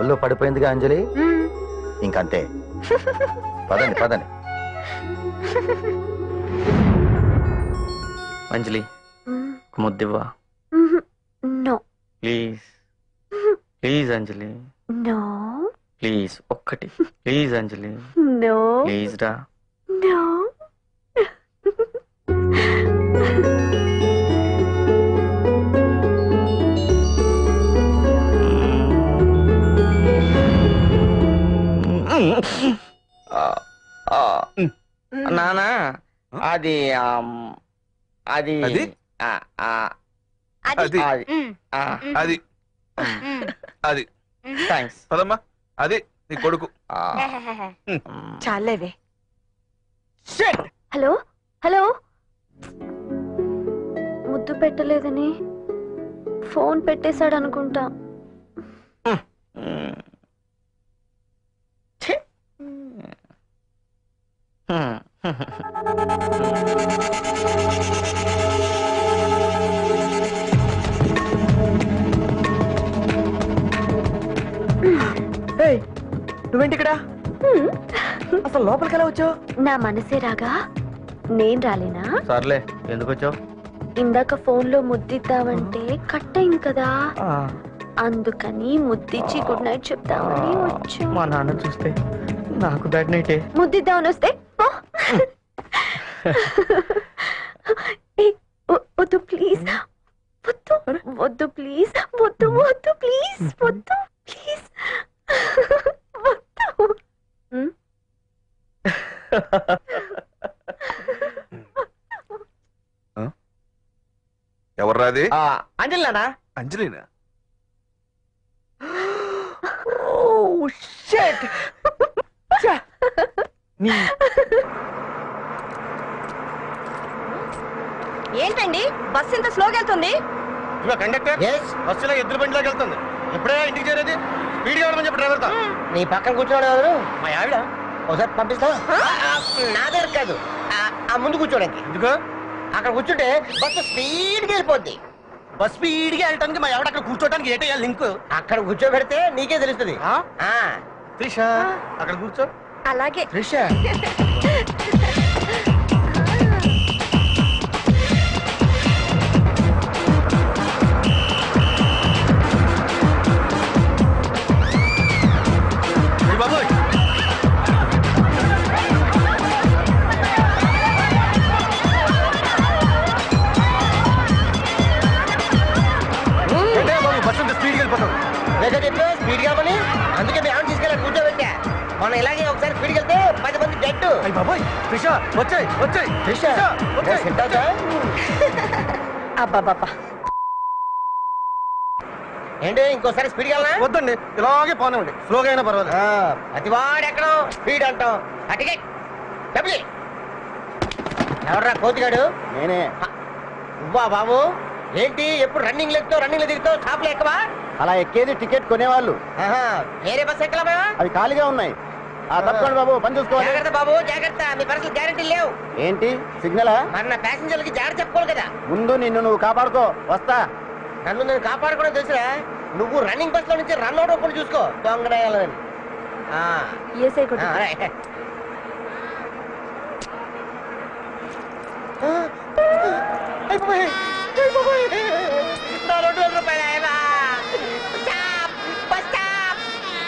గాల్లో పడిపోయిందిగా అంజలి మ్మ్. ఇంకంతే పదండి పదండి అంజలి మ్మ్. ఒక ముద్దివ్వా మ్మ్. No please please Anjali no please ఒక్కటి ప్లీజ్ అంజలి నో ప్లీజ్ రా నో ఆ, ఆ, నానా అది ఆమ్, అది అది? ఆ, ఆ, అది అది మ్మ్. ఆ, అది మ్మ్. అది థ్యాంక్స్ పదమ్మా అది నీ కొడుకు ఆ, మ్. చాలేవే హలో హలో ముద్దు పెట్టలేదని ఫోన్ పెట్టేశాడు అనుకుంటా మ్. ఛీ. హ్మ్. ఏయ్, నువ్వేంటి ఇక్కడ అసలు లోపలికి ఎలా వచ్చావు నా మనసే రాగా నేను రాలేనా సర్లే ఎందుకు వచ్చావు ఇందాక ఫోన్ లో ముద్దిద్దామంటే కట్ అయింది కదా అందుకని ముద్దిచ్చి గుడ్ నైట్ చెప్దామని వచ్చా మా నాన్న చూస్తే నాకు బ్యాడ్ నైటే ముద్దిద్దామని వస్తే పో. ఏయ్, వ- వద్దు ప్లీజ్ వద్దు వద్దు ప్లీజ్ వద్దు వద్దు ప్లీజ్ వద్దు ప్లీజ్ వద్దు ఉమ్, ఎవర్రా అది ఆ, అంజలి నానా అంజలినా ఓ షిట్ నీ ఏంటండి బస్ ఇంత స్లోగా వెళ్తుంది ఇదిగో కండక్టర్ బస్సులో ఎద్దుల బండిలోకి వెళ్తుంది ఎప్పుడే ఇంటికి చేరేది స్పీడ్గా వెళ్ళమని చెప్పి డ్రైవర్తో నీ పక్కన కూర్చోడు ఎవరు మా ఆవిడ ఒకసారి పంపిస్తావా నా దగ్గర కాదు ఆ- ఆ ముందు కూర్చోడానికి ఎందుకు అక్కడ కూర్చుంటే బస్సు స్పీడ్గా వెళ్ళిపోద్ది బస్ స్పీడ్గా వెళ్ళటానికి మా ఆవిడ అక్కడ కూర్చోడానికి ఏంటయ్యా లింక్ అక్కడ కూర్చోబెడితే నీకే తెలుస్తుంది ఆ? ఆ, త్రిష అక్కడ కూర్చో అలాగే త్రిష ఏయ్ బాబోయ్ ఏంటయ్యా బాబు బస్సు అంత స్పీడ్గా వెళ్ళిపోతాం వేగం చెప్పు స్పీడ్ కావని అందుకే మీ ఆవిడ తీసుకెళ్ళి కూర్చోబెట్టా మనం ఇలాగే ఒకసారి స్పీడ్ వెళ్తే పది మంది డెడ్ అయ్యి బాబోయ్ త్రిష వచ్చాయి వచ్చాయి త్రిష వచ్చాయి సెట్ అవుతా అబ్బాబాబా ఏంటి ఇంకోసారి స్పీడ్ వెళ్ళనా వద్దండి ఇలాగే పోనివ్వండి స్లోగా అయినా పర్వాలేదు ఆ, ప్రతివాడు ఎక్కడో స్పీడ్ అంటాం అటికే డబ్బులు ఎవర్రా కోతిగాడు నేనే నువ్వా బాబు ఏంటి ఎప్పుడు రన్నింగ్ లెక్కుతావు రన్నింగ్ దిగుతావు షాప్ లో ఎక్కవా అలా ఎక్కేది టికెట్ కొనేవాళ్ళు ఆహా, వేరే బస్ ఎక్కలా అవి ఖాళీగా ఉన్నాయి ఆ తప్పకుండా బాబు పని చూసుకోవాలి జాగ్రత్త బాబు జాగ్రత్త మీ పర్సలు గ్యారెంటీ లేవు ఏంటి సిగ్నలా మరి నా ప్యాసింజర్లకి జాగ్రత్త చెప్పుకోవాలి కదా ముందు నిన్ను నువ్వు కాపాడుకో వస్తా నన్ను నేను కాపాడుకోవడం తెలుసురా నువ్వు రన్నింగ్ బస్ లో నుంచి రన్ అవుట్ ఒకటి చూసుకో దొంగనేయాలని ఆ, ఏసై ఆ, కొట్టు రైట్. అయ్ బాబోయ్, అయ్ బాబోయ్. నా రెండు వేల రూపాయలు ఆయనా. Stop, bus stop.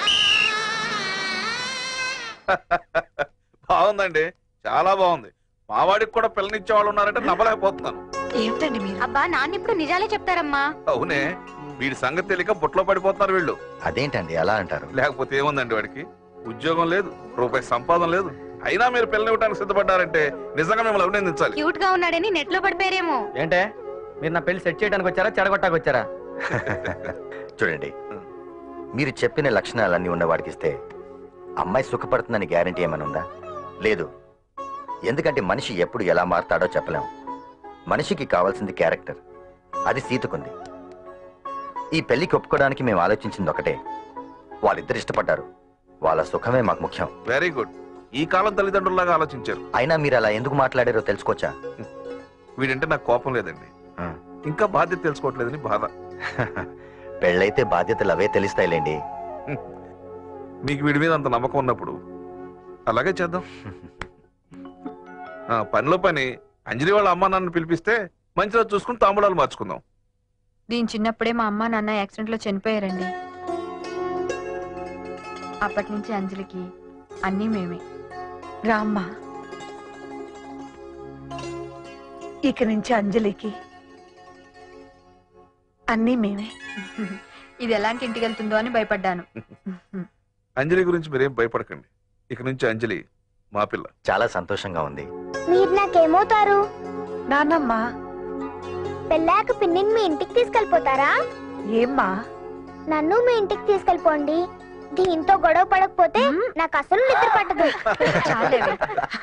బాగుందండి చాలా బాగుంది మావాడికి కూడా పిల్లనిచ్చే వాళ్ళు ఉన్నారంటే నమ్మలేకపోతున్నాను ఏమిటండి మీరు అబ్బా నాన్న ఇప్పుడు నిజాలే చెప్తారమ్మా అవునే వీడి సంగతి తెలియక బుట్లో పడిపోతున్నారు వీళ్ళు అదేంటండి అలా అంటారు లేకపోతే ఏముందండి వాడికి ఉద్యోగం లేదు రూపాయి సంపాదన లేదు అయినా మీరు పిల్లనివ్వడానికి సిద్ధపడ్డారంటే నిజంగా మిమ్మల్ని అభినందించాలి క్యూట్ గా ఉన్నాడని నెట్ లో పడిపోయారేమో ఏంటే మీరు నా పెళ్లి సెట్ చేయడానికి వచ్చారా చెడగొట్టానికి వచ్చారా చూడండి మీరు చెప్పిన లక్షణాలన్నీ ఉన్నవాడికి ఇస్తే అమ్మాయి సుఖపడుతుందని గ్యారంటీ ఏమైనా ఉందా లేదు ఎందుకంటే మనిషి ఎప్పుడు ఎలా మారతాడో చెప్పలేం మనిషికి కావాల్సింది క్యారెక్టర్ అది సీతకుంది ఈ పెళ్లికి ఒప్పుకోవడానికి మేము ఆలోచించింది ఒకటే వాళ్ళిద్దరు ఇష్టపడ్డారు వాళ్ళ సుఖమే మాకు ముఖ్యం వెరీ గుడ్ ఈ కాలం తల్లిదండ్రుల్లాగా ఆలోచించారు అయినా మీరు అలా ఎందుకు మాట్లాడారో తెలుసుకోవచ్చా వీడంటే నాకు కోపం లేదండి ఆ. ఇంకా బాధ్యత తెలుసుకోవట్లేదని బాధ పెళ్ళైతే బాధ్యతలు అవే తెలుస్తాయిలేండి నీకు వీడి మీద అంత నమ్మకం ఉన్నప్పుడు అలాగే చేద్దాం ఆ, పనిలో పని అంజలి వాళ్ళ అమ్మ నాన్న పిలిపిస్తే మంచి రోజు చూసుకుని తాంబూలాలు మార్చుకుందాం దీని చిన్నప్పుడే మా అమ్మ నాన్న యాక్సిడెంట్ లో చనిపోయారండి అప్పటి నుంచి అంజలికి అన్నీ మేమే రామ్మా ఇక నుంచి అంజలికి అన్నీ మేమే ఇది ఎలాంటి ఇంటికి వెళ్తుందో అని భయపడ్డాను అంజలి గురించి మీరేం భయపడకండి ఇక నుంచి అంజలి మా పిల్ల చాలా సంతోషంగా ఉంది మీరు నాకేమవుతారు నాన్నమ్మ పెళ్ళాక పిన్నిని మీ ఇంటికి తీసుకెళ్ళిపోతారా ఏమ్మా నన్ను మీ ఇంటికి తీసుకెళ్ళిపోండి దీంతో గొడవ పడకపోతే నాకు అసలు నిద్ర పట్టదు చాలేవే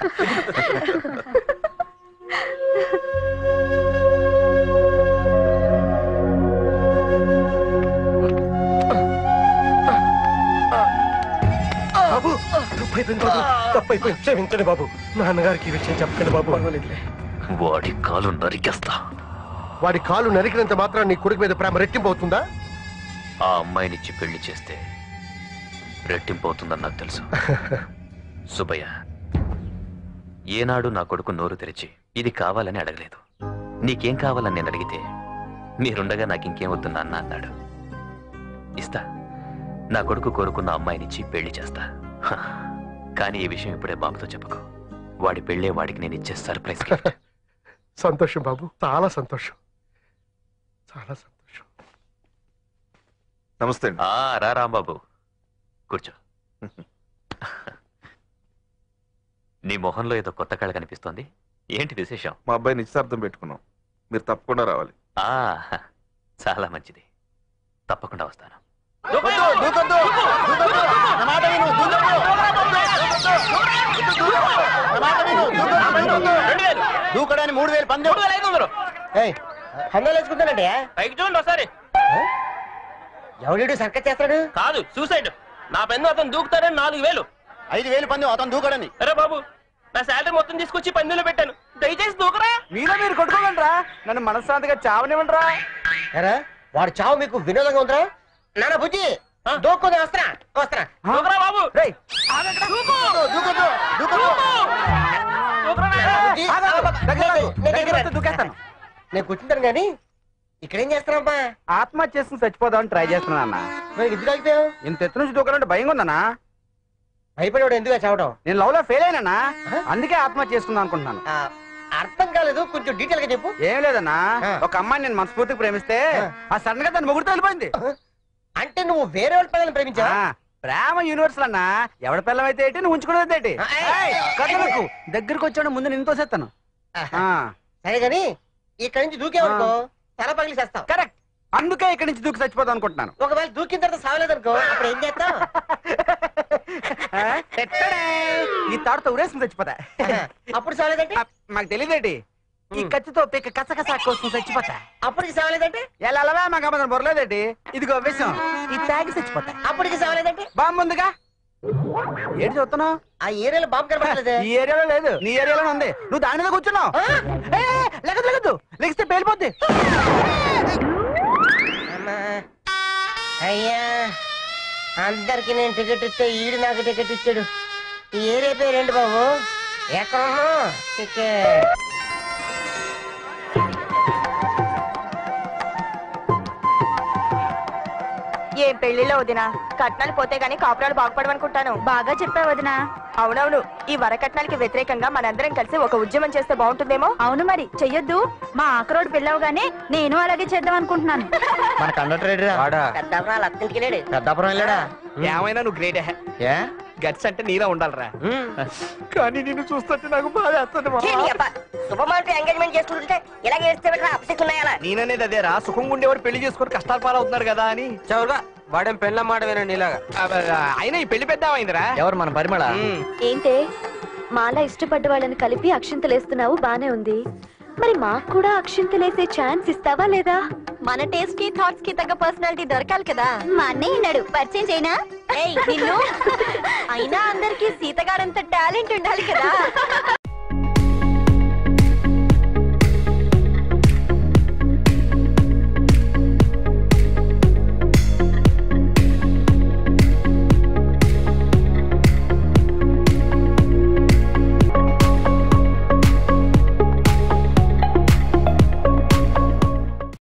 బాబు తప్పైపోయింది బాబు తప్పైపోయింది క్షమించండి బాబు నాన్నగారికి ఈ విషయం చెప్పండి బాబు వాడి కాలు నరికేస్తా వాడి కాలు నరికినంత మాత్రం నీ కొడుకు మీద ప్రేమ రెట్టింపు అవుతుందా ఆ అమ్మాయినిచ్చి పెళ్లి చేస్తే రెట్టింపు అవుతుందని నాకు తెలుసు సుబ్బయ్య ఏనాడు నా కొడుకు నోరు తెరిచి ఇది కావాలని అడగలేదు నీకేం కావాలని నేను అడిగితే మీరుండగా నాకు ఇంకేం వద్దు నాన్న అన్నాడు ఇస్తా నా కొడుకు కోరుకున్న అమ్మాయినిచ్చి పెళ్లి చేస్తా హ. కానీ ఈ విషయం ఇప్పుడే బాబుతో చెప్పకు వాడి పెళ్ళే వాడికి నేను ఇచ్చే సర్ప్రైజ్ గిఫ్ట్ సంతోషం బాబు చాలా సంతోషం చాలా సంతోషం నమస్తే అండి ఆ రా రాంబాబు కూర్చో నీ మొహంలో ఏదో కొత్త కళ కనిపిస్తోంది ఏంటి విశేషం మా అబ్బాయి నిశ్చార్థం పెట్టుకున్నాం మీరు తప్పకుండా రావాలి ఆ చాలా మంచిది తప్పకుండా వస్తాను దూకడానికి మూడు వేలు పంది హండ్రెడ్ వేసుకుంటానండి పైకి చూడండి ఒకసారి ఎవడు సర్కస్ చేస్తాడు కాదు సూసైడ్ నా పెన్ను అతను దూకుతాడని నాలుగు వేలు ఐదు వేలు పంది అతను దూకడని అరే బాబు నా శాలరీ మొత్తం తీసుకొచ్చి పందులో పెట్టాను దయచేసి దూకరా మీలో మీరు కొట్టుకోగలరా నన్ను మనశ్శాంతిగా చావనివ్వండిరా ఎరా వాడు చావు మీకు వినోదంగా ఉందిరా నాన్న బుజ్జి దూక్కుంది వస్త్రా వస్త్రా దూకరా బాబు రేయ్ దూకొద్దు దూకొద్దు బుజ్జి, దగ్గర రాకు. దగ్గర వస్తే దూకేస్తాను నేను కూర్చుంటాను కానీ ఇక్కడేం చేస్తున్నావమ్మా ఆత్మహత్య చేసుకుని చచ్చిపోదామని ట్రై చేస్తున్నా అన్న మరి ఎందుకు ఆగిపోయావు ఇంత ఎత్తు నుంచి దూకాలంటే భయంగా ఉందన్నా భయపడేవాడు ఎందుకు చావడం నేను లవ్ లో ఫెయిల్ అయినా అందుకే ఆత్మహత్య చేసుకుందాం అనుకుంటున్నాను ఆ, అర్థం కాలేదు కొంచెం డీటెయిల్ గా చెప్పు ఏం లేదన్నా ఆ. ఒక అమ్మాయిని నేను మనస్ఫూర్తిగా ప్రేమిస్తే ఆ. ఆ సడన్ గా తన ముగ్గురుతో వెళ్ళిపోయింది అంటే నువ్వు వేరే వాళ్ళ పిల్లల్ని ప్రేమించావా ఆ, ప్రేమ యూనివర్సల్ అన్నా ఎవడ పిల్లం అయితే ఏంటి నువ్వు ఉంచుకునేది ఏంటి ఆ, ఏయ్. ఏయ్, కదలకు. దగ్గరికి వచ్చాడు ముందు నిన్ను తోసేస్తాను ఆహా. సరే గాని ఇక్కడి నుంచి దూకేవనుకో తల పగిలి చేస్తావు కరెక్ట్ అందుకే ఇక్కడి నుంచి దూకి చచ్చిపోదాం అనుకుంటున్నాను ఒకవేళ దూకిన తర్వాత సావలేదనుకో అప్పుడు ఏం చేస్తావు ఆ, ఎట్టడే. ఈ తాడుతో ఉరేసుకుని చచ్చిపోతా అప్పుడు సావలేదంటే ఆ, మాకు తెలియదేటి ఈ కత్తితో పిక్క కసకస కోసం చచ్చిపోతా అప్పటికి సావలేదంటే ఎలా మాకు అమ్మదం బొరలేదేటి ఇదిగో విషయం ఈ తాగి చచ్చిపోతా అప్పటికి సావలేదంటే బాంబు ఉందిగా ఏంటి చూస్తున్నావు ఆ ఏరియాలో బాంబు కనబడలేదే ఈ ఏరియాలో లేదు నీ ఏరియాలోనే ఉంది నువ్వు దాని మీద కూర్చున్నావు ఏ, ఏ, లెగదు లెగదు లెగిస్తే పేలిపోద్ది అమ్మా. అయ్యా అందరికి నేను టికెట్ ఇస్తే ఈడు నాకు టికెట్ ఇచ్చాడు ఈ ఏరియా పేరేంటి బాబు ఎక్కడ టికెట్ ఏం పెళ్లిలో వదినా కట్నాలు పోతే గానీ కాపురాలు బాగుపడవనుకుంటాను బాగా చెప్పావు వదినా అవునవును ఈ వరకట్నాలకి వ్యతిరేకంగా మనందరం కలిసి ఒక ఉద్యమం చేస్తే బాగుంటుందేమో అవును మరి చెయ్యొద్దు మా ఆకరోడు పిల్లవగానే నేను అలాగే చేద్దాం అనుకుంటున్నాను మన కండక్టర్ వాడా పెద్దాపురం అత్తింటికి వెళ్ళాడు పెద్దాపురం వెళ్ళాడా ఏమైనా నువ్వు గ్రేట్ ఏ గట్స్ అంటే నీలా ఉండాలిరా కానీ నిన్ను చూస్తుంటే నాకు బాగా వేస్తుంది శుభమార్తె ఎంగేజ్మెంట్ చేసుకుంటుంటే ఇలాగే వేస్తే అప్సెక్కున్నాయా నేననేది అదేరా సుఖంగా ఉండేవాడు పెళ్లి చేసుకొని కష్టాలు పాలవుతున్నారు కదా అని చౌరుగా వాడేం పెళ్ళ మాట వినండి ఇలాగా అయినా ఈ పెళ్లి పెద్ద అయిందిరా ఎవరు మన పరిమళ ఏంటే మాలా ఇష్టపడ్డ వాళ్ళని కలిపి అక్షింతలేస్తున్నావు బానే ఉంది మరి మాకు కూడా అక్షింతలేసే ఛాన్స్ ఇస్తావా లేదా మన టేస్ట్ కి థాట్స్ కి తగ్గ పర్సనాలిటీ దొరకాలి కదా మా అన్నయ్య ఉన్నాడు పరిచయం చేయనా ఏయ్ నిన్ను అయినా అందరికి సీతగాడంత టాలెంట్ ఉండాలి కదా